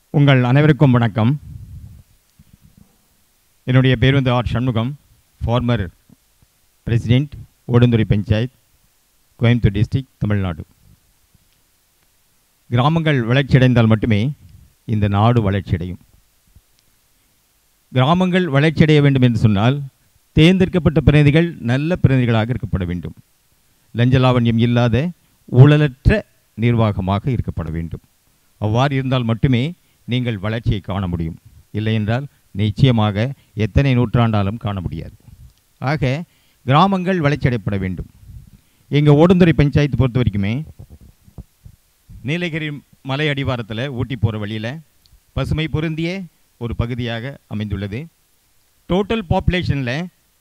உங்கள் அனைவருக்கும் வணக்கம் என்னுடைய பேர் வந்து R Shanmugam former president Odanthurai panchayat Coimbatore district Tamil Nadu கிராமங்கள் வளர்ச்சியடைந்தால் மட்டுமே இந்த நாடு வளர்ச்சியடையும் கிராமங்கள் வளர்ச்சியடைய வேண்டும் என்று சொன்னால் தேர்ந்தெடுக்கப்பட்ட பிரதிநிதிகள் நல்ல பிரதிநிதிகளாக இருக்கப்பட வேண்டும் லஞ்ச லாவண்யம் இல்லாத ஊழலற்ற நிர்வாகமாக இருக்கப்பட வேண்டும் அவ்வாறு இருந்தால் மட்டுமே நீங்கள் வளர்ச்சியை காண முடியும் இல்லையென்றால் நிச்சயமாக எத்தனை நூற்றாண்டாலும் காண முடியாது ஆக கிராமங்கள் வளர்ச்சியடைப்பட வேண்டும் எங்கள் ஓடுந்துறை பஞ்சாயத்து பொறுத்த வரைக்குமே நீலகிரி மலை அடிவாரத்தில் ஊட்டி போகிற வழியில் பசுமை பொருந்திய ஒரு பகுதியாக அமைந்துள்ளது டோட்டல் பாப்புலேஷனில்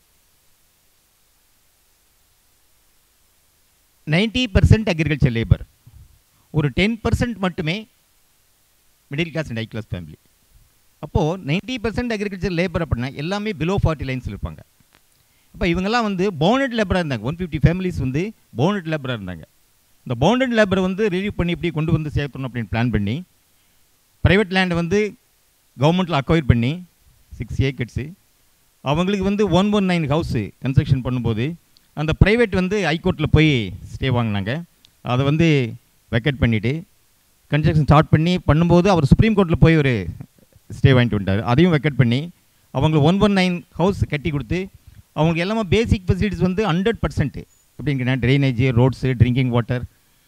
நைன்டி பர்சன்ட் அக்ரிகல்ச்சர் லேபர் ஒரு டென் பர்சன்ட் மட்டுமே middle class and high class family அப்போது நைன்டி பர்சன்ட் அக்ரிகல்ச்சர் லேபர் அப்படின்னா எல்லாமே பிலோ ஃபார்ட்டி லைன்ஸில் இருப்பாங்க அப்போ இவங்கெல்லாம் வந்து பவுண்டட் லேபராக இருந்தாங்க ஒன் ஃபிஃப்டி ஃபேமிலிஸ் வந்து பவுண்டட் லேபராக இருந்தாங்க இந்த பவுண்டட் லேபரை வந்து ரிலீவ் பண்ணி இப்படி கொண்டு வந்து சேர்க்கணும் அப்படின்னு பிளான் பண்ணி ப்ரைவேட் லேண்டை வந்து கவர்மெண்ட்டில் அக்வயர் பண்ணி சிக்ஸ் ஏக்கர்ஸு அவங்களுக்கு வந்து one one nine house construction பண்ணும்போது அந்த ப்ரைவேட் வந்து ஹைகோர்ட்டில் போய் ஸ்டே வாங்கினாங்க அதை வந்து வெக்கேட் பண்ணிவிட்டு கன்ஸ்ட்ரக்ஷன் ஸ்டார்ட் பண்ணி பண்ணும்போது அவர் சுப்ரீம் கோர்ட்டில் போய் ஒரு ஸ்டே வாங்கிட்டு வந்துட்டார் அதையும் வெக்கேட் பண்ணி அவங்க ஒன் ஒன் நைன் ஹவுஸ் கட்டி கொடுத்து அவங்களுக்கு எல்லாமே பேசிக் ஃபெசிலிட்டிஸ் வந்து ஹண்ட்ரட் பர்சன்ட் எப்படிங்கன்னா drainage roads drinking water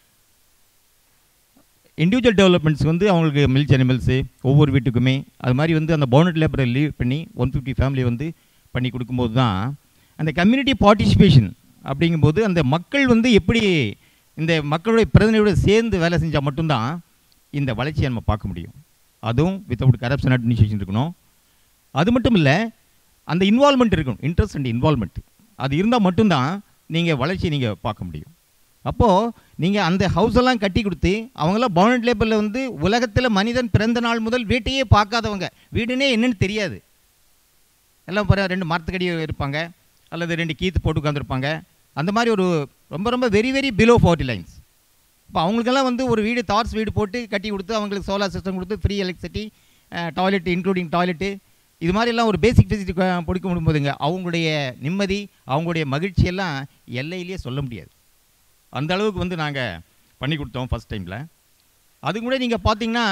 individual developments வந்து அவங்களுக்கு மில்ச் அனிமல்ஸு ஒவ்வொரு வீட்டுக்குமே அது மாதிரி வந்து அந்த பவுண்டட் லேபரை லீவ் பண்ணி ஒன் ஃபிஃப்டி ஃபேமிலி வந்து பண்ணி கொடுக்கும்போது தான் அந்த கம்யூனிட்டி பார்ட்டிசிபேஷன் அப்படிங்கும்போது அந்த மக்கள் வந்து எப்படி இந்த மக்களுடைய பிரதிநிதியோட சேர்ந்து வேலை செஞ்சால் மட்டும்தான் இந்த வளர்ச்சியை நம்ம பார்க்க முடியும் அதுவும் வித்தவுட் கரப்ஷன் அட்மினிஸ்ட்ரேஷன் இருக்கணும் அது மட்டும் இல்லை அந்த இன்வால்மெண்ட் இருக்கணும் இன்ட்ரெஸ்ட் அண்ட் இன்வால்மெண்ட் அது இருந்தால் மட்டும்தான் நீங்கள் வளர்ச்சியை நீங்கள் பார்க்க முடியும் அப்போது நீங்கள் அந்த ஹவுஸ் எல்லாம் கட்டி கொடுத்து அவங்களாம் பவுண்டட் லேபரில் வந்து உலகத்தில் மனிதன் பிறந்த நாள் முதல் வீட்டையே பார்க்காதவங்க வீடுனே என்னன்னு தெரியாது எல்லாம் பாரு ரெண்டு மரத்துக்கடி இருப்பாங்க அல்லது ரெண்டு கீத்து போட்டு உட்காந்துருப்பாங்க அந்த மாதிரி ஒரு ரொம்ப ரொம்ப very very below poverty lines இப்போ அவங்களுக்கெல்லாம் வந்து ஒரு வீடு தார்ஸ் வீடு போட்டு கட்டி கொடுத்து அவங்களுக்கு சோலார் சிஸ்டம் கொடுத்து free electricity toilet including toilet இது மாதிரிலாம் ஒரு பேசிக் ஃபெசிலிட்டி கொடுக்க முடியும்போதுங்க அவங்களுடைய நிம்மதி அவங்களுடைய மகிழ்ச்சியெல்லாம் எல்லையிலேயே சொல்ல முடியாது அந்த அளவுக்கு வந்து நாங்கள் பண்ணி கொடுத்தோம் ஃபஸ்ட் டைமில் அதுக்கு கூட நீங்கள் பார்த்தீங்கன்னா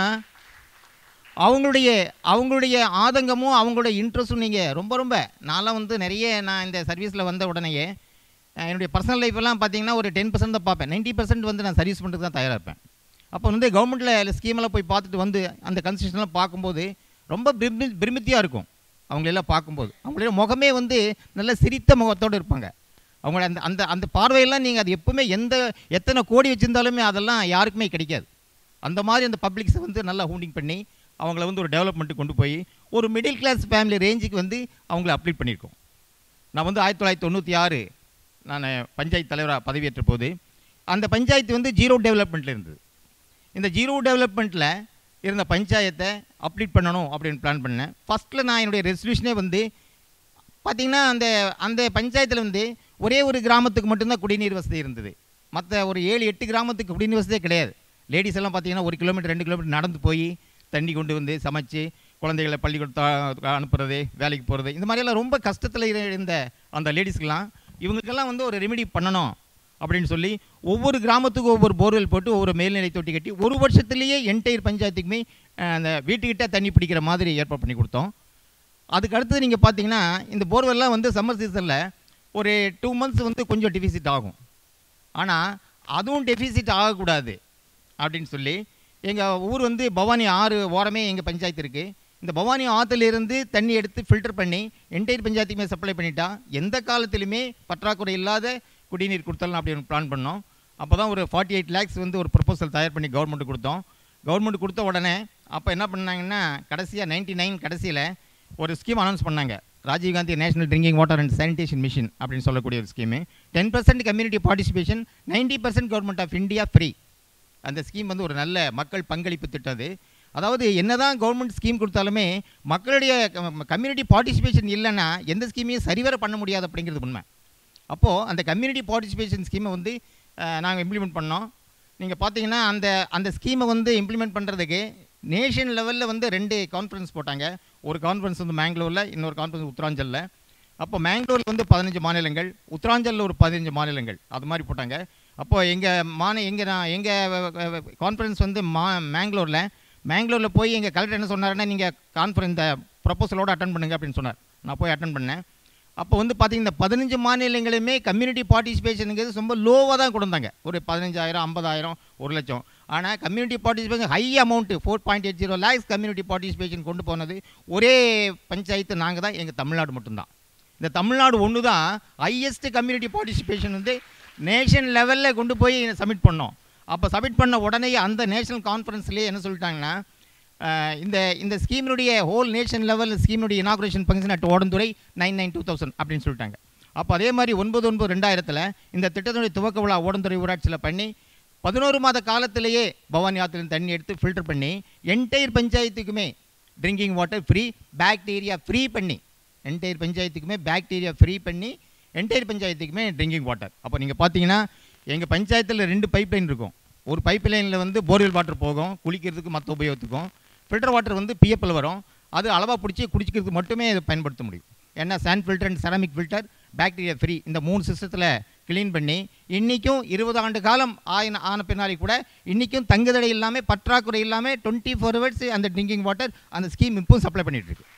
அவங்களுடைய அவங்களுடைய ஆதங்கமும் அவங்களுடைய இன்ட்ரெஸ்ட்டும் நீங்கள் ரொம்ப ரொம்ப நான்லாம் வந்து நிறைய நான் இந்த சர்வீஸில் வந்த உடனேயே அஹ், என்னுடைய பர்சனல் லைஃப்லாம் பார்த்தீங்கன்னா ஒரு டென் பர்சன்ட் தான் பார்ப்பேன் நைன்ட்டி பர்சன்ட் வந்து நான் சர்வீஸ் பண்ணுறதுக்கு தான் தயாராக இருப்பேன் அப்போ வந்து கவர்மெண்ட்டில் ஸ்கீமெல்லாம் போய் பார்த்துட்டு வந்து அந்த கன்ஸ்ட்ரக்ஷன்லாம் பார்க்கும்போது ரொம்ப பிரமி பிரமித்தியாக இருக்கும் அவங்களெல்லாம் பார்க்கும்போது அவங்களுடைய முகமே வந்து நல்ல சிரித்த முகத்தோடு இருப்பாங்க அவங்கள அந்த அந்த அந்த பார்வையெல்லாம் நீங்கள் அது எப்பவுமே எந்த எத்தனை கோடி வச்சுருந்தாலுமே அதெல்லாம் யாருக்குமே கிடைக்காது அந்த மாதிரி அந்த பப்ளிக்ஸை வந்து நல்லா ஹூண்டிங் பண்ணி அவங்கள வந்து ஒரு டெவலப்மெண்ட்டுக்கு கொண்டு போய் ஒரு மிடில் கிளாஸ் ஃபேமிலி ரேஞ்சுக்கு வந்து அவங்கள அப்ளீட் பண்ணியிருக்கோம் நான் வந்து ஆயிரத்தி தொள்ளாயிரத்தி தொண்ணூற்றி ஆறு நான் பஞ்சாயத்து தலைவராக பதவியேற்ற போது அந்த பஞ்சாயத்து வந்து ஜீரோ டெவலப்மெண்ட்டில் இருந்தது இந்த ஜீரோ டெவலப்மெண்ட்டில் இருந்த பஞ்சாயத்தை அப்டேட் பண்ணணும் அப்படின்னு பிளான் பண்ணேன் ஃபஸ்ட்டில் நான் என்னுடைய ரெசல்யூஷனே வந்து பார்த்திங்கன்னா அந்த அந்த பஞ்சாயத்தில் வந்து ஒரே ஒரு கிராமத்துக்கு மட்டும்தான் குடிநீர் வசதி இருந்தது மற்ற ஒரு ஏழு எட்டு கிராமத்துக்கு குடிநீர் வசதியே கிடையாது லேடிஸ் எல்லாம் பார்த்தீங்கன்னா ஒரு கிலோமீட்டர் ரெண்டு கிலோமீட்டர் நடந்து போய் தண்ணி கொண்டு வந்து சமைச்சு குழந்தைகளை பள்ளிக்கூடத்தை அனுப்புறது வேலைக்கு போகிறது இந்த மாதிரியெல்லாம் ரொம்ப கஷ்டத்தில் இருந்த அந்த லேடிஸ்க்கெல்லாம் இவங்களுக்கெல்லாம் வந்து ஒரு ரெமெடி பண்ணணும் அப்படின்னு சொல்லி ஒவ்வொரு கிராமத்துக்கும் ஒவ்வொரு போர்வெல் போட்டு ஒவ்வொரு மேல்நிலை தொட்டி கட்டி ஒரு வருஷத்துலேயே என்டையர் பஞ்சாயத்துக்குமே அஹ், அந்த வீட்டுக்கிட்ட தண்ணி பிடிக்கிற மாதிரி ஏற்பாடு பண்ணி கொடுத்தோம் அதுக்கு அடுத்தது நீங்கள் பார்த்தீங்கன்னா இந்த போர்வெல்லாம் வந்து சம்மர் சீசனில் ஒரு டூ மந்த்ஸ் வந்து கொஞ்சம் டெபிசிட் ஆகும் ஆனால் அதுவும் டெபிசிட் ஆகக்கூடாது அப்படின்னு சொல்லி எங்கள் ஊர் வந்து பவானி ஆறு ஓரமே எங்கள் பஞ்சாயத்து இருக்குது இந்த பவானி ஆற்றுலேருந்து தண்ணி எடுத்து ஃபில்டர் பண்ணி என்டையர் பஞ்சாயத்துக்குமே சப்ளை பண்ணிட்டா எந்த காலத்திலுமே பற்றாக்குறை இல்லாத குடிநீர் கொடுத்தலாம் அப்படின்னு பிளான் பண்ணோம் அப்போ தான் ஒரு ஃபார்ட்டி எயிட் லேக்ஸ் வந்து ஒரு ப்ரப்போசல் தயார் பண்ணி கவர்மெண்ட்டு கொடுத்தோம் கவர்மெண்ட் கொடுத்த உடனே அப்போ என்ன பண்ணாங்கன்னா கடைசியாக நைன்டி நைன் கடைசியில் ஒரு ஸ்கீம் அனௌன்ஸ் பண்ணாங்க Rajiv Gandhi national drinking water and sanitation mission அப்படின்னு சொல்லக்கூடிய ஒரு scheme ten percent community participation ninety percent government of India free அந்த ஸ்கீம் வந்து ஒரு நல்ல மக்கள் பங்களிப்பு திட்டம் அது அதாவது என்னதான் கவர்மெண்ட் ஸ்கீம் கொடுத்தாலுமே மக்களுடைய கம்யூனிட்டி பார்ட்டிசிபேஷன் இல்லைன்னா எந்த ஸ்கீமையும் சரிவர பண்ண முடியாது அப்படிங்கிறது உண்மை அப்போது அந்த கம்யூனிட்டி பார்ட்டிசிபேஷன் ஸ்கீமை வந்து நாங்கள் இம்ப்ளிமெண்ட் பண்ணோம் நீங்கள் பார்த்தீங்கன்னா அந்த அந்த ஸ்கீமை வந்து இம்ப்ளிமெண்ட் பண்ணுறதுக்கு நேஷன் லெவலில் வந்து ரெண்டு கான்ஃபரன்ஸ் போட்டாங்க ஒரு கான்ஃபரன்ஸ் வந்து மேங்களூரில் இன்னொரு கான்ஃபரன்ஸ் உத்தராஞ்சலில் அப்போ மேங்களூரில் வந்து பதினஞ்சு மாநிலங்கள் உத்தராஞ்சலில் ஒரு பதினஞ்சு மாநிலங்கள் அது மாதிரி போட்டாங்க அப்போ எங்கள் மாநில எங்கள் நான் எங்கள் கான்ஃபரன்ஸ் வந்து மா மேங்களூரில் மேங்களூரில் போய் எங்கள் கலெக்டர் என்ன சொன்னாருன்னா நீங்கள் கான்ஃபரன்ஸ் இந்த ப்ரொப்போசலோடு அட்டன் பண்ணுங்க அப்படின்னு சொன்னார் நான் போய் அட்டன் பண்ணேன் அப்போ வந்து பார்த்தீங்கன்னா இந்த பதினஞ்சு மாநிலங்களுமே கம்யூனிட்டி பார்ட்டிசிபேஷனுங்கிறது ரொம்ப லோவாக தான் கொடுத்தாங்க ஒரு பதினஞ்சாயிரம் ஐம்பதாயிரம் ஒரு லட்சம் ஆனால் community participation high amount four point eight zero lakhs community participation கொண்டு போனது ஒரே பஞ்சாயத்து நாங்கள் தான் எங்கள் தமிழ்நாடு மட்டும்தான் இந்த தமிழ்நாடு ஒன்று தான் ஹையஸ்ட் கம்யூனிட்டி பார்ட்டிசிபேஷன் வந்து நேஷன் லெவலில் கொண்டு போய் சப்மிட் பண்ணோம் அப்போ சப்மிட் பண்ண உடனே அந்த நேஷனல் கான்ஃபரன்ஸ்லேயே என்ன சொல்லிட்டாங்கன்னா அஹ், இந்த இந்த ஸ்கீமினுடைய ஹோல் நேஷன் லெவல் ஸ்கீமினுடைய inauguration function at Odanthurai nine nine two thousand அப்படின்னு சொல்லிட்டாங்க அப்போ அதே மாதிரி ஒன்பது ஒன்பது ரெண்டாயிரத்தில் இந்த திட்டத்தினுடைய துவக்க விழா ஓடந்துறை ஊராட்சியில் பண்ணி பதினோரு மாத காலத்திலேயே பவானி ஆற்றிலிருந்து தண்ணி எடுத்து ஃபில்டர் பண்ணி என்டையர் பஞ்சாயத்துக்குமே drinking water free bacteria free பண்ணி என்டையர் பஞ்சாயத்துக்குமே பாக்டீரியா ஃப்ரீ பண்ணி என்டையர் பஞ்சாயத்துக்குமே ட்ரிங்கிங் வாட்டர் அப்போ நீங்கள் பார்த்தீங்கன்னா எங்கள் பஞ்சாயத்தில் ரெண்டு பைப் லைன் இருக்கும் ஒரு பைப் லைனில் வந்து போர்வெல் வாட்டர் போகும் குளிக்கிறதுக்கு மற்ற உபயோகத்துக்கும் ஃபில்டர் வாட்டர் வந்து பிஎப்பில் வரும் அது அளவாக பிடிச்சி குடிக்கிறதுக்கு மட்டுமே இதை பயன்படுத்த முடியும் ஏன்னா sand filter and ceramic filter bacteria free இந்த மூணு சிஸ்டத்தில் க்ளீன் பண்ணி இன்றைக்கும் இருபது ஆண்டு காலம் ஆயின ஆன பின்னாடி கூட இன்றைக்கும் தங்குதடை இல்லாமல் பற்றாக்குறை இல்லாமல் டுவெண்ட்டி ஃபோர் ஹவர்ஸ் அந்த ட்ரிங்கிங் வாட்டர் அந்த ஸ்கீம் இப்பவும் சப்ளை பண்ணிட்டு இருக்கு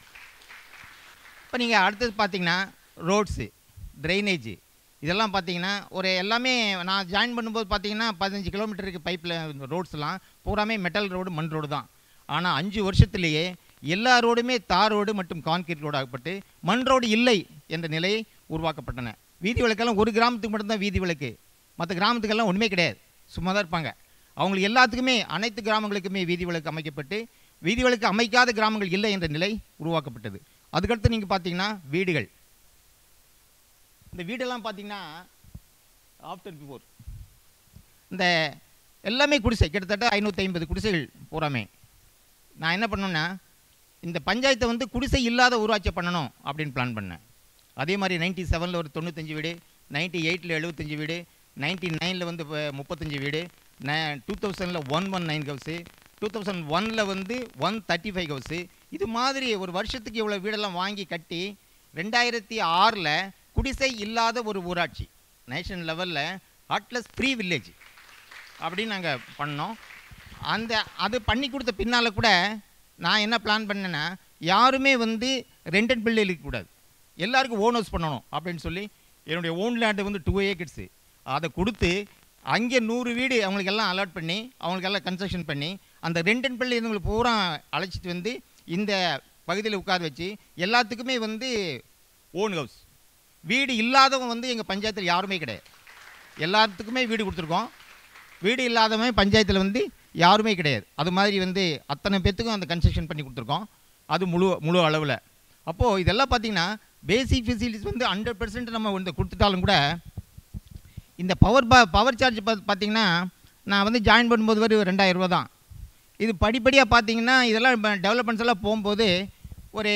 இப்போ நீங்கள் அடுத்தது பார்த்தீங்கன்னா ரோட்ஸு ட்ரைனேஜ் இதெல்லாம் பார்த்தீங்கன்னா ஒரு எல்லாமே நான் ஜாயின் பண்ணும்போது பார்த்தீங்கன்னா பதினஞ்சு கிலோமீட்டருக்கு பைப்பில் ரோட்ஸ்லாம் பூராமே மெட்டல் ரோடு மண் ரோடு தான் ஆனால் அஞ்சு வருஷத்துலேயே எல்லா ரோடுமே தார் ரோடு மற்றும் கான்கிரீட் ரோடு ஆகப்பட்டு மண் ரோடு இல்லை என்ற நிலை உருவாக்கப்பட்டன வீதி விளக்கெல்லாம் ஒரு கிராமத்துக்கு மட்டும்தான் வீதி விளக்கு மற்ற கிராமத்துக்கெல்லாம் ஒன்றுமே கிடையாது சும்மா தான் இருப்பாங்க அவங்களுக்கு எல்லாத்துக்குமே அனைத்து கிராமங்களுக்குமே வீதி விளக்கு அமைக்கப்பட்டு வீதி விளக்கு அமைக்காத கிராமங்கள் இல்லை என்ற நிலை உருவாக்கப்பட்டது அதுக்கடுத்து நீங்கள் பார்த்தீங்கன்னா வீடுகள் இந்த வீடெல்லாம் பார்த்தீங்கன்னா ஆஃப்டர் பிஃபோர் இந்த எல்லாமே குடிசை கிட்டத்தட்ட ஐநூற்றி ஐம்பது குடிசைகள் பூராமே நான் என்ன பண்ணேன்னா இந்த பஞ்சாயத்தை வந்து குடிசை இல்லாத ஊராட்சி பண்ணணும் அப்படின்னு பிளான் பண்ணேன் அதே மாதிரி நைன்ட்டி செவனில் ஒரு தொண்ணூத்தஞ்சு வீடு நைன்ட்டி எயிட்டில் எழுபத்தஞ்சு வீடு நைன்ட்டி நைனில் வந்து இப்போ முப்பத்தஞ்சு வீடு ந டூ தௌசண்டில் one one nine house two thousand ஒனில் வந்து ஒன் தேர்ட்டி ஃபைவ் ஹவுஸு இது மாதிரி ஒரு வருஷத்துக்கு இவ்வளோ வீடெல்லாம் வாங்கி கட்டி ரெண்டாயிரத்தி ஆறில் குடிசை இல்லாத ஒரு ஊராட்சி நேஷனல் லெவலில் ஹாட்லஸ் ஃப்ரீ வில்லேஜ் அப்படின்னு நாங்கள் பண்ணோம் அந்த அது பண்ணி கொடுத்த பின்னால் கூட நான் என்ன பிளான் பண்ணேன்னா யாருமே வந்து ரெண்டட் பில்டிங் இருக்கக்கூடாது எல்லாருக்கும் ஓன் ஹவுஸ் பண்ணணும் அப்படின்னு சொல்லி என்னுடைய ஓன் லேண்டு வந்து டூ ஏக்கர்ஸு அதை கொடுத்து அங்கே நூறு வீடு அவங்களுக்கு எல்லாம் அலாட் பண்ணி அவங்களுக்கு எல்லாம் கன்ஸ்ட்ரக்ஷன் பண்ணி அந்த ரெண்டட் பில்டிங் இருந்தவங்களுக்கு பூரா அழைச்சிட்டு வந்து இந்த பகுதியில் உட்கார வச்சு எல்லாத்துக்குமே வந்து ஓன் ஹவுஸ் வீடு இல்லாதவங்க வந்து எங்கள் பஞ்சாயத்தில் யாருமே கிடையாது எல்லாத்துக்குமே வீடு கொடுத்துருக்கோம் வீடு இல்லாதவன் பஞ்சாயத்தில் வந்து யாருமே கிடையாது அது மாதிரி வந்து அத்தனை பேர்த்துக்கும் அந்த கன்ஸ்ட்ரக்ஷன் பண்ணி கொடுத்துருக்கோம் அது முழு முழு அளவில் அப்போது இதெல்லாம் பார்த்தீங்கன்னா பேசிக் ஃபெசிலிட்டிஸ் வந்து ஹண்ட்ரட் பெர்சன்ட் நம்ம வந்து கொடுத்துட்டாலும் கூட இந்த பவர் ப பவர் சார்ஜ் பார்த்து பார்த்தீங்கன்னா நான் வந்து ஜாயின் பண்ணும்போது வரை ரெண்டாயிரம் ரூபா தான் இது படிப்படியாக பார்த்தீங்கன்னா இதெல்லாம் டெவலப்மெண்ட்ஸ் எல்லாம் போகும்போது ஒரு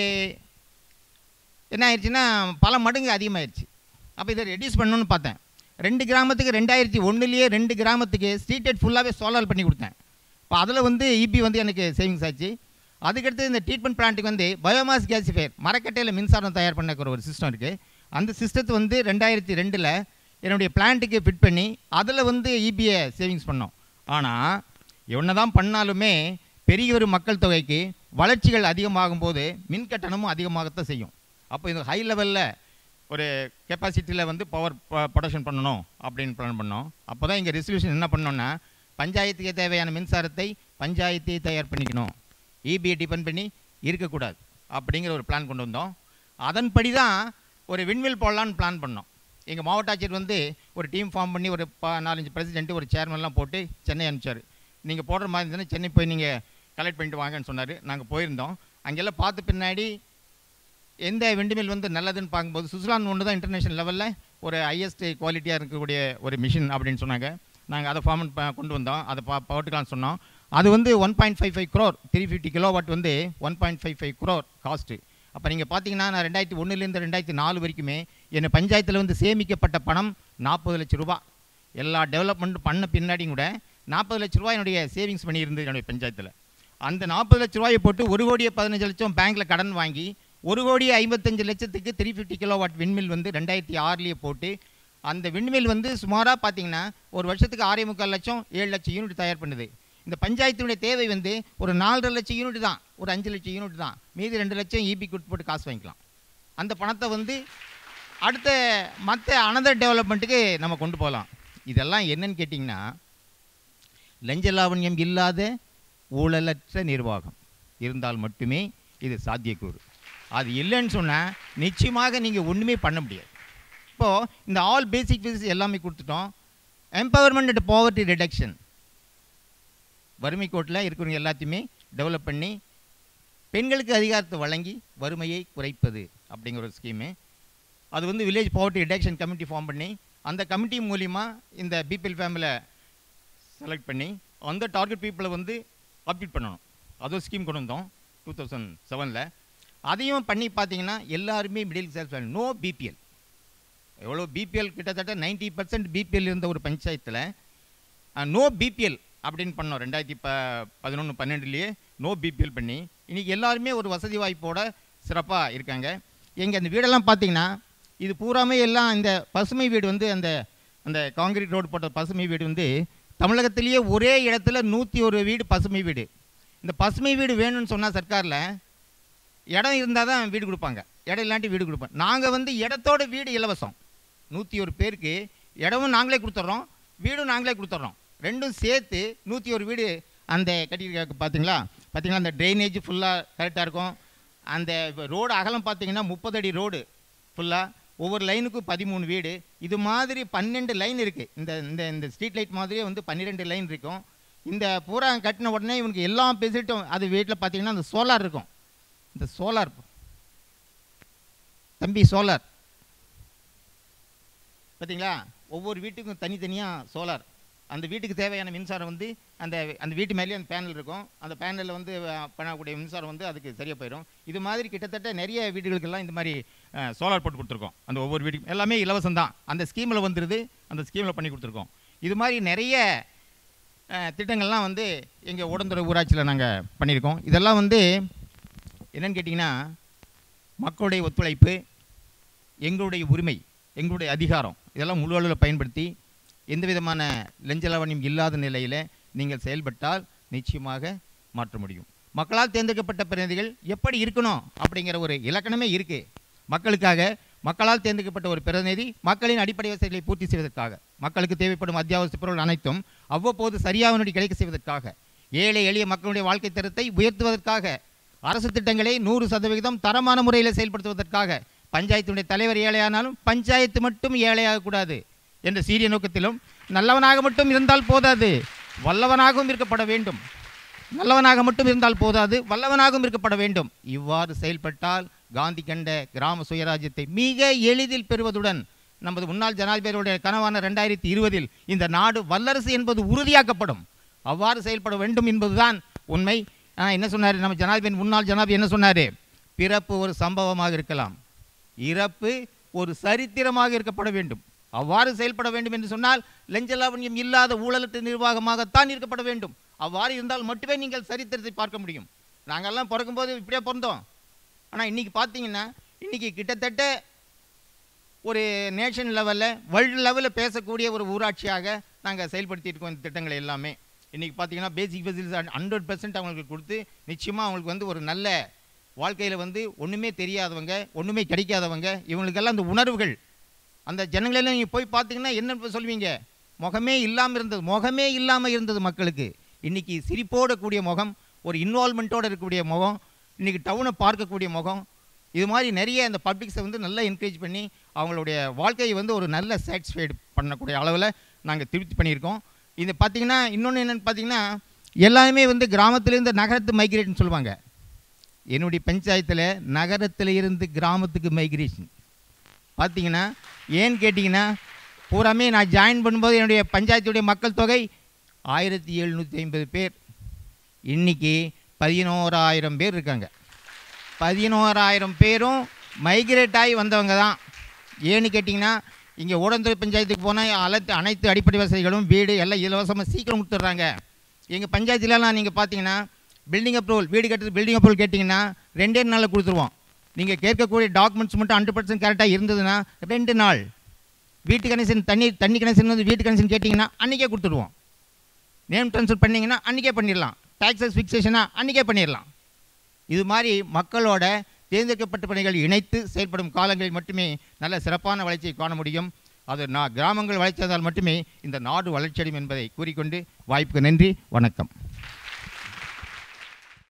என்ன ஆயிடுச்சுன்னா பல மடங்கு அதிகமாகிடுச்சு அப்போ இதை ரெடியூஸ் பண்ணணும்னு பார்த்தேன் ரெண்டு கிராமத்துக்கு ரெண்டாயிரத்தி ஒன்றுலேயே ரெண்டு கிராமத்துக்கு ஸ்ட்ரீட் ஃபுல்லாகவே சோலார் பண்ணி கொடுத்தேன் இப்போ அதில் வந்து இபி வந்து எனக்கு சேவிங்ஸ் ஆச்சு அதுக்கடுத்து இந்த ட்ரீட்மெண்ட் பிளான்ட்டுக்கு வந்து பயோமாஸ் கேசிஃபயர் மரக்கட்டையில் மின்சாரம் தயார் பண்ண ஒரு சிஸ்டம் இருக்குது அந்த சிஸ்டத்தை வந்து ரெண்டாயிரத்தி ரெண்டில் என்னுடைய பிளான்ட்டுக்கு ஃபிட் பண்ணி அதில் வந்து இபியை சேவிங்ஸ் பண்ணோம் ஆனால் என்ன தான் பண்ணாலுமே பெரிய ஒரு மக்கள் தொகைக்கு வளர்ச்சிகள் அதிகமாகும் போது மின் கட்டணமும் அதிகமாகத்தான் செய்யும் அப்போ இது ஹை லெவலில் ஒரு கெப்பாசிட்டியில் வந்து பவர் ப்ரொடக்ஷன் பண்ணணும் அப்படின்னு பிளான் பண்ணோம் அப்போ தான் இங்கே ரெசல்யூஷன் என்ன பண்ணோன்னா பஞ்சாயத்துக்கு தேவையான மின்சாரத்தை பஞ்சாயத்தே தயார் பண்ணிக்கணும் இபியை டிபெண்ட் பண்ணி இருக்கக்கூடாது அப்படிங்கிற ஒரு பிளான் கொண்டு வந்தோம் அதன்படி தான் ஒரு விண்வில் போடலான்னு பிளான் பண்ணோம் எங்கள் மாவட்ட ஆட்சியர் வந்து ஒரு டீம் ஃபார்ம் பண்ணி ஒரு ப நாலஞ்சு பிரசிடென்ட்டு ஒரு சேர்மன்லாம் போட்டு சென்னை அனுப்பிச்சார் நீங்கள் போடுற மாதிரி இருந்ததுன்னா சென்னை போய் நீங்கள் கலெக்ட் பண்ணிட்டு வாங்கன்னு சொன்னார் நாங்கள் போயிருந்தோம் அங்கெல்லாம் பார்த்த பின்னாடி எந்த விண்டுமில் வந்து நல்லதுன்னு பார்க்கும்போது சுவிட்சர்லாந்து ஒன்று தான் இன்டர்நேஷனல் லெவலில் ஒரு ஹையஸ்ட் குவாலிட்டியாக இருக்கக்கூடிய ஒரு மிஷின் அப்படின்னு சொன்னாங்க நாங்கள் அதை ஃபார்ம் கொண்டு வந்தோம் அதை பா போட்டுக்கலாம்னு சொன்னோம் அது வந்து one point five five crore three fifty kilo watt வந்து one point five five crore cost அப்போ நீங்கள் பார்த்தீங்கன்னா நான் ரெண்டாயிரத்தி ஒன்றுலேருந்து ரெண்டாயிரத்தி நாலு வரைக்குமே என்ன பஞ்சாயத்தில் வந்து சேமிக்கப்பட்ட பணம் நாற்பது லட்ச ரூபா எல்லா டெவலப்மெண்ட் பண்ண பின்னாடியும் கூட நாற்பது லட்ச ரூபா என்னுடைய சேவிங்ஸ் பண்ணியிருந்து என்னுடைய பஞ்சாயத்தில் அந்த நாற்பது லட்ச ரூபாயை போட்டு ஒரு கோடியே பதினஞ்சு லட்சம் பேங்க்கில் கடன் வாங்கி ஒரு கோடியே ஐம்பத்தஞ்சு லட்சத்துக்கு three fifty kilo watt windmill வந்து ரெண்டாயிரத்தி ஆறுலேயே போட்டு அந்த விண்மில் வந்து சுமாராக பார்த்தீங்கன்னா ஒரு வருஷத்துக்கு ஆறே முக்கால் லட்சம் ஏழு லட்சம் யூனிட் தயார் பண்ணுது இந்த பஞ்சாயத்தினுடைய தேவை வந்து ஒரு நாலரை லட்சம் யூனிட் தான் ஒரு அஞ்சு லட்சம் யூனிட் தான் மீதி ரெண்டு லட்சம் இபி போட்டு காசு வாங்கிக்கலாம் அந்த பணத்தை வந்து அடுத்த மற்ற அனதர் டெவலப்மெண்ட்டுக்கு நம்ம கொண்டு போகலாம் இதெல்லாம் என்னன்னு கேட்டிங்கன்னா லஞ்ச லாவண்யம் இல்லாத ஊழலற்ற நிர்வாகம் இருந்தால் மட்டுமே இது சாத்தியக்கூறு அது இல்லைன்னு சொன்னால் நிச்சயமாக நீங்கள் ஒன்றுமே பண்ண முடியாது இப்போது இந்த ஆல் பேசிக் ஃபீஸ் எல்லாமே கொடுத்துட்டோம் எம்பவர்மெண்ட் அண்ட் பாவர்ட்டி ரிடக்ஷன் வறுமை கோட்டில் இருக்கிறவங்க எல்லாத்தையுமே டெவலப் பண்ணி பெண்களுக்கு அதிகாரத்தை வழங்கி வறுமையை குறைப்பது அப்படிங்கிற ஒரு ஸ்கீமு அது வந்து village poverty reduction committee form பண்ணி அந்த கமிட்டி மூலிமா இந்த பிபிஎல் ஃபேமிலியை செலக்ட் பண்ணி அந்த டார்கெட் பீப்புளை வந்து அப்டேட் பண்ணணும் அது ஒரு ஸ்கீம் கொண்டு வந்தோம் டூ தௌசண்ட் செவனில் அதையும் பண்ணி பார்த்தீங்கன்னா எல்லாருமே மிடில் கிளாஸ் நோ பிபிஎல் எவ்வளோ பிபிஎல் கிட்டத்தட்ட நைன்ட்டி பர்சன்ட் பிபிஎல் இருந்த ஒரு பஞ்சாயத்தில் நோ பிபிஎல் அப்படின்னு பண்ணோம் ரெண்டாயிரத்தி ப பதினொன்று பன்னெண்டுலேயே நோ பிபிஎல் பண்ணி இன்றைக்கி எல்லாருமே ஒரு வசதி வாய்ப்போட சிறப்பாக இருக்காங்க எங்கள் அந்த வீடெல்லாம் பார்த்தீங்கன்னா இது பூராமே எல்லாம் இந்த பசுமை வீடு வந்து அந்த அந்த காங்கிரீட் ரோடு போட்ட பசுமை வீடு வந்து தமிழகத்திலேயே ஒரே இடத்துல நூற்றி ஒரு வீடு பசுமை வீடு இந்த பசுமை வீடு வேணும்னு சொன்னால் சர்க்காரில் இடம் இருந்தால் தான் வீடு கொடுப்பாங்க இடம் இல்லாட்டி வீடு கொடுப்பாங்க நாங்கள் வந்து இடத்தோட வீடு இலவசம் நூற்றி ஒரு பேருக்கு இடமும் நாங்களே கொடுத்துட்றோம் வீடும் நாங்களே கொடுத்துட்றோம் ரெண்டும் சேர்த்து நூற்றி ஒரு வீடு அந்த கட்டியிருக்க பார்த்தீங்களா பார்த்தீங்களா அந்த ட்ரைனேஜ் ஃபுல்லாக கரெக்டாக இருக்கும் அந்த ரோடு அகலம் பார்த்தீங்கன்னா முப்பது அடி ரோடு ஃபுல்லாக ஒவ்வொரு லைனுக்கும் பதிமூணு வீடு இது மாதிரி பன்னெண்டு லைன் இருக்குது இந்த இந்த இந்த ஸ்ட்ரீட் லைட் மாதிரியே வந்து பன்னிரெண்டு லைன் இருக்கும் இந்த பூரா கட்டின உடனே இவனுக்கு எல்லா ஃபெசிலிட்டும் அது வீட்டில் பார்த்தீங்கன்னா அந்த சோலார் இருக்கும் இந்த சோலார் தம்பி சோலார் பார்த்தீங்களா ஒவ்வொரு வீட்டுக்கும் தனித்தனியாக சோலார் அந்த வீட்டுக்கு தேவையான மின்சாரம் வந்து அந்த அந்த வீட்டு மேலேயே அந்த பேனல் இருக்கும் அந்த பேனலில் வந்து அஹ், பண்ணக்கூடிய மின்சாரம் வந்து அதுக்கு சரியாக போயிடும் இது மாதிரி கிட்டத்தட்ட நிறைய வீடுகளுக்கெல்லாம் இந்த மாதிரி சோலார் போட்டு கொடுத்துருக்கோம் அந்த ஒவ்வொரு வீட்டுக்கும் எல்லாமே இலவசம் தான் அந்த ஸ்கீமில் வந்துடுது அந்த ஸ்கீமில் பண்ணி கொடுத்துருக்கோம் இது மாதிரி நிறைய அஹ், திட்டங்கள்லாம் வந்து எங்கள் உடந்துறை ஊராட்சியில் நாங்கள் பண்ணியிருக்கோம் இதெல்லாம் வந்து என்னன்னு கேட்டிங்கன்னா மக்களுடைய ஒத்துழைப்பு எங்களுடைய உரிமை எங்களுடைய அதிகாரம் இதெல்லாம் முழு அளவில் பயன்படுத்தி எந்த விதமான லஞ்சலவணியும் இல்லாத நிலையில் நீங்கள் செயல்பட்டால் நிச்சயமாக மாற்ற முடியும் மக்களால் தேர்ந்தெடுக்கப்பட்ட பிரதிநிதிகள் எப்படி இருக்கணும் அப்படிங்கிற ஒரு இலக்கணமே இருக்குது மக்களுக்காக மக்களால் தேர்ந்தெடுக்கப்பட்ட ஒரு பிரதிநிதி மக்களின் அடிப்படை வசதிகளை பூர்த்தி செய்வதற்காக மக்களுக்கு தேவைப்படும் அத்தியாவசிய பொருள் அனைத்தும் அவ்வப்போது சரியாக கிடைக்க செய்வதற்காக ஏழை எளிய மக்களுடைய வாழ்க்கை தரத்தை உயர்த்துவதற்காக அரசு திட்டங்களை நூறு சதவிகிதம் தரமான முறையில் செயல்படுத்துவதற்காக பஞ்சாயத்துடைய தலைவர் ஏழையானாலும் பஞ்சாயத்து மட்டும் ஏழையாகக்கூடாது என்ற சீரிய நோக்கத்திலும் நல்லவனாக மட்டும் இருந்தால் போதாது வல்லவனாகவும் இருக்கப்பட வேண்டும் நல்லவனாக மட்டும் இருந்தால் போதாது வல்லவனாகவும் இருக்கப்பட வேண்டும் இவ்வாறு செயல்பட்டால் காந்தி கண்ட கிராம சுயராஜ்யத்தை மிக எளிதில் பெறுவதுடன் நமது முன்னாள் ஜனாதிபதியுடைய கனவான ரெண்டாயிரத்தி இருபதில் இந்த நாடு வல்லரசு என்பது உறுதியாக்கப்படும் அவ்வாறு செயல்பட வேண்டும் என்பதுதான் உண்மை ஆனால் என்ன சொன்னார் நம்ம ஜனாதிபதி முன்னாள் ஜனாதிபதி என்ன சொன்னார் பிறப்பு ஒரு சம்பவமாக இருக்கலாம் இறப்பு ஒரு சரித்திரமாக இருக்கப்பட வேண்டும் அவ்வாறு செயல்பட வேண்டும் என்று சொன்னால் லஞ்ச லாவண்யம் இல்லாத ஊழலற்ற நிர்வாகமாகத்தான் இருக்கப்பட வேண்டும் அவ்வாறு இருந்தால் மட்டுமே நீங்கள் சரித்திரத்தை பார்க்க முடியும் நாங்கள்லாம் பிறக்கும்போது இப்படியே பிறந்தோம் ஆனால் இன்றைக்கி பார்த்தீங்கன்னா இன்றைக்கி கிட்டத்தட்ட ஒரு நேஷன் லெவலில் வேர்ல்டு லெவலில் பேசக்கூடிய ஒரு ஊராட்சியாக நாங்கள் செயல்படுத்திட்டு இருக்கோம் இந்த திட்டங்களை எல்லாமே இன்றைக்கி பார்த்தீங்கன்னா பேசிக் ஃபெசிலிட்டிஸ் ஹண்ட்ரட் பர்சன்ட் அவங்களுக்கு கொடுத்து நிச்சயமாக அவங்களுக்கு வந்து ஒரு நல்ல வாழ்க்கையில் வந்து ஒன்றுமே தெரியாதவங்க ஒன்றுமே கிடைக்காதவங்க இவங்களுக்கெல்லாம் அந்த உணர்வுகள் அந்த ஜனங்களெல்லாம் நீங்கள் போய் பார்த்தீங்கன்னா என்ன சொல்வீங்க முகமே இல்லாமல் இருந்தது முகமே இல்லாமல் இருந்தது மக்களுக்கு இன்றைக்கி சிரிப்போட கூடிய முகம் ஒரு இன்வால்மெண்ட்டோடு இருக்கக்கூடிய முகம் இன்றைக்கி டவுனை பார்க்கக்கூடிய முகம் இது மாதிரி நிறைய அந்த பப்ளிக்ஸை வந்து நல்லா என்கரேஜ் பண்ணி அவங்களுடைய வாழ்க்கையை வந்து ஒரு நல்ல சாட்டிஸ்ஃபைடு பண்ணக்கூடிய அளவில் நாங்கள் திருப்தி பண்ணியிருக்கோம் இது பார்த்தீங்கன்னா இன்னொன்று என்னென்னு பார்த்தீங்கன்னா எல்லாருமே வந்து கிராமத்துலேருந்து நகரத்து மைக்ரேட்னு சொல்லுவாங்க என்னுடைய பஞ்சாயத்தில் நகரத்தில் இருந்து கிராமத்துக்கு மைக்ரேஷன் பார்த்தீங்கன்னா ஏன்னு கேட்டிங்கன்னா பூராமே நான் ஜாயின் பண்ணும்போது என்னுடைய பஞ்சாயத்துடைய மக்கள் தொகை ஆயிரத்தி எழுநூற்றி ஐம்பது பேர் இன்றைக்கி பதினோராயிரம் பேர் இருக்காங்க பதினோராயிரம் பேரும் மைக்ரேட் ஆகி வந்தவங்க தான் ஏன்னு கேட்டிங்கன்னா இங்கே ஊடந்துறை பஞ்சாயத்துக்கு போனால் அனைத்து அனைத்து அடிப்படை வசதிகளும் வீடு எல்லாம் இலவசமாக சீக்கிரம் கொடுத்துட்றாங்க எங்கள் பஞ்சாயத்துலலாம் நீங்கள் பார்த்தீங்கன்னா பில்டிங் அப்ரூவல் வீடு கட்டுறது பில்டிங் அப்ரூவல் கேட்டிங்கன்னா ரெண்டே நாளில் கொடுத்துருவோம் நீங்கள் கேட்கக்கூடிய டாக்குமெண்ட்ஸ் மட்டும் ஹண்ட்ரட் பர்சன்ட் கரெக்டாக இருந்ததுன்னா ரெண்டு நாள் வீட்டு கனெக்ஷன் தண்ணி தண்ணி கனெக்ஷன் வந்து வீட்டு கனெக்ஷன் கேட்டிங்கன்னா அன்றைக்கே கொடுத்துடுவோம் நேம் ட்ரான்ஸ்ஃபர் பண்ணிங்கன்னா அன்றைக்கே பண்ணிடலாம் டாக்ஸஸ் ஃபிக்ஸேஷனாக அன்றைக்கே பண்ணிடலாம் இது மாதிரி மக்களோட தேர்ந்தெடுக்கப்பட்ட பணிகள் இணைத்து செயல்படும் காலங்களில் மட்டுமே நல்ல சிறப்பான வளர்ச்சியை காண முடியும் அது நான் கிராமங்கள் வளர்ச்சி வந்தால் மட்டுமே இந்த நாடு வளர்ச்சியடையும் என்பதை கூறிக்கொண்டு வாய்ப்புக்கு நன்றி வணக்கம்